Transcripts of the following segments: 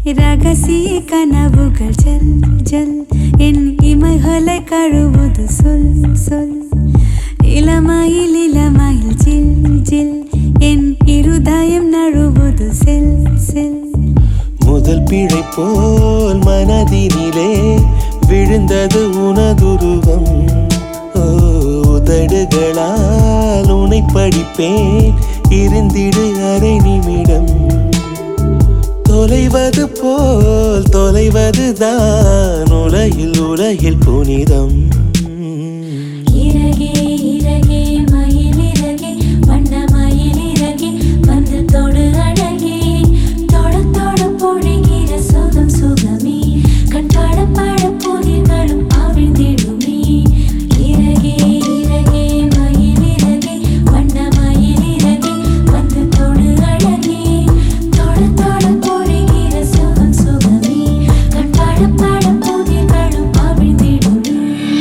ரகசிய கனவுகள் ஜல் ஜல் என் இமைகளை கழுவுது சொல் சொல் இளமையில் இளமையில் ஜில் ஜில் என் இருதயம் நழுவுது செல் செல் முதல் பிழை போல் மனதினிலே விழுந்தது உனதுருவம் ஓ, உதடுகளால் உனை படிப்பேன் இருந்திடு அரை நிமிடம் தொலைவது போல் தொலைவதுதான் உலகில் உலகில் புனிதம் இறகே இறகே மயில் இறகே வண்ண மயில் இறகே வந்து தொடு அழகே தொட தொட பொழிகிற சுகம் சுகமே கண் பட பட புதிர்களும் அவிழ்ந்திடுமே இறகே இறகே மயில் இறகே வண்ண மயில் இறகே வந்து தொடு அழகே தொட தொட பொழிகிற சுகம் சுகமே கண் பட பட புதிர்களும் அவிழ்ந்திடுமே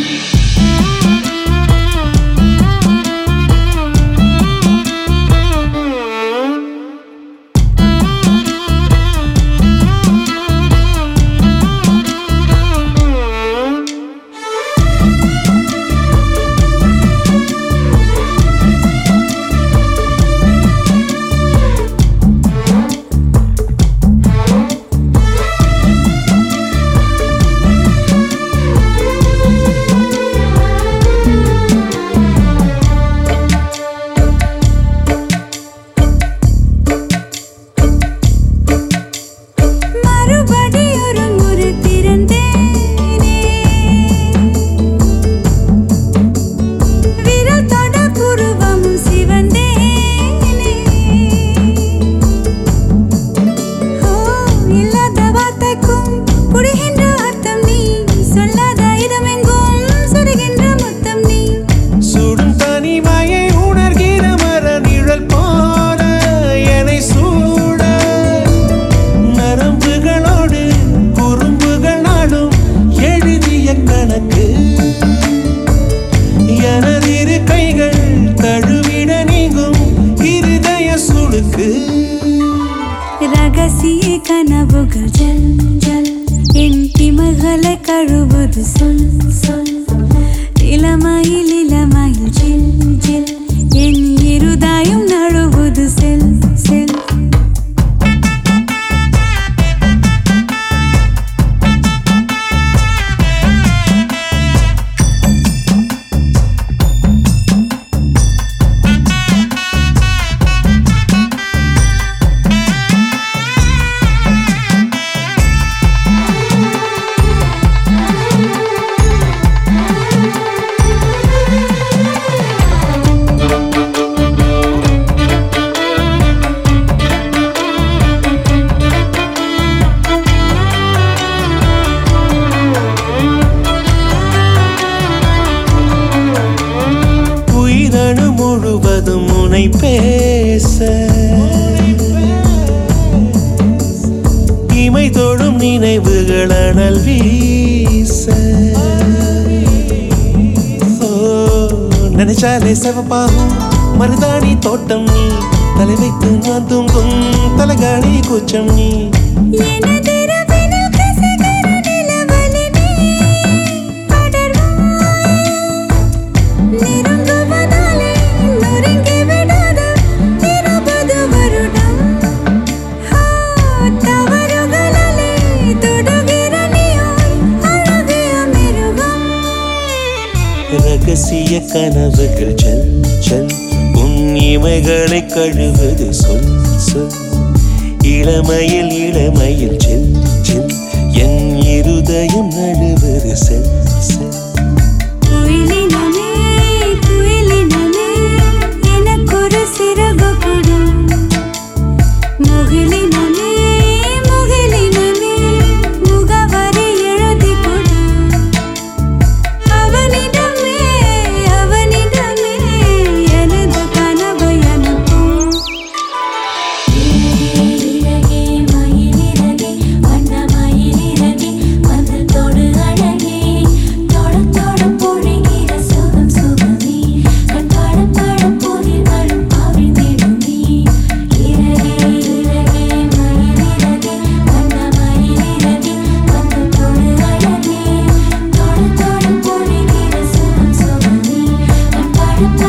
மறுபடி ஒரு முறை திறந்தேனே விரல் தொட புருவம் சிவந்தேனே ஓ இல்லாத வார்த்தைக்கும் புரிகின்ற அர்த்தம் நீ சொல்லாத இடமெங்கும் சுடுகின்ற முத்தம் நீ சுடும் தனிமையை உணர்கிற மர நிழல் போல என்னை சூட நரம்புகளோடு குறும்புகள் நாடும் எழுதிய கணக்கு எனதிரு கைகள் தழுவிட நீங்கும் இருதய சுடுக்கு ரகசிய கனவுகள் ஜல் ஜல் என் இமைகளை கழுவுது சொல் சொல் இளமையில் இளமையில் ஜில் ஜில் என் இருதாயம் நழுவுது செல் செல் உயிரணு முழுவதும் உனை பேச இமை தொடும் நினைவுகள் அனல் வீச ஓ, நினைச்சாலே சிவப்பாகும் மருதாணி தோட்டம் நீ தலை வைத்து நான் தூங்கும் தலகாணி கூச்சம் நீ எனதிரவினில் கசகர நிலவொளி நீ படர்வாய். நெருங்குவதாலே நொறுங்கி விடாத இருபது வருடம். ஆ, தவறுகளாலே தொடுகிற நீயாய் அழகிய மிருகம். ரகசிய கனவுகள் ஜல் ஜல் உன் இமைகளை கழுவது சொல் சொல் இளமையில் இளமையில் ஜில் ஜில் என் இருதயம் நழுவது செல் செல் குயிலினமே, குயிலினமே, எனக்கொரு சிறகு கொடு. முகிலினமே, முகிலினமே, முகவரி எழுதிக் கொடு. அவனிடமே, அவனிடமே, எனது கனவை அனுப்பும் இறகே மயில் இறகே வண்ண மயில் இறகே வந்து தொடு அழகே பாடு